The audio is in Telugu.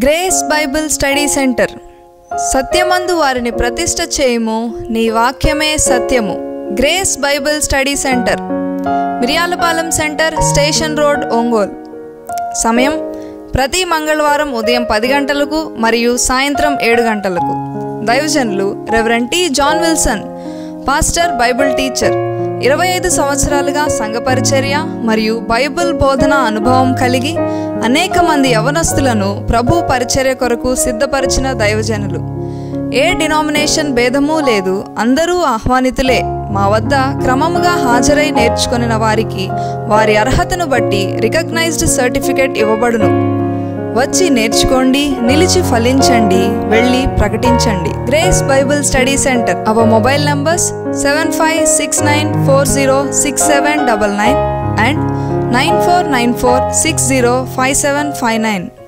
గ్రేస్ బైబిల్ స్టడీ సెంటర్ సత్యమందు వారిని ప్రతిష్ఠ చేయము నీ వాక్యమే సత్యము Grace Bible study centre Miriyalapalem centre station road Ongole సమయం ప్రతి మంగళవారం ఉదయం పది గంటలకు మరియు సాయంత్రం ఏడు గంటలకు దైవజనులు reverend T John Wilson pastor Bible teacher ఇరవై ఐదు సంవత్సరాలుగా సంఘ పరిచర్య మరియు బైబిల్ బోధన అనుభవం కలిగి అనేక మంది యవనస్తులను ప్రభు పరిచర్య కొరకు సిద్ధపరిచిన దైవజనులు ఏ డినామినేషన్ భేదమూ లేదు అందరూ ఆహ్వానితులే మా వద్ద క్రమముగా హాజరై నేర్చుకొనిన వారికి వారి అర్హతను బట్టి రికగ్నైజ్డ్ సర్టిఫికేట్ ఇవ్వబడును వచ్చి నేర్చుకోండి నిలిచి ఫలించండి వెళ్ళి ప్రకటించండి Grace Bible study centre our mobile numbers seven five six nine four zero six seven double nine and nine four nine four six zero five seven five nine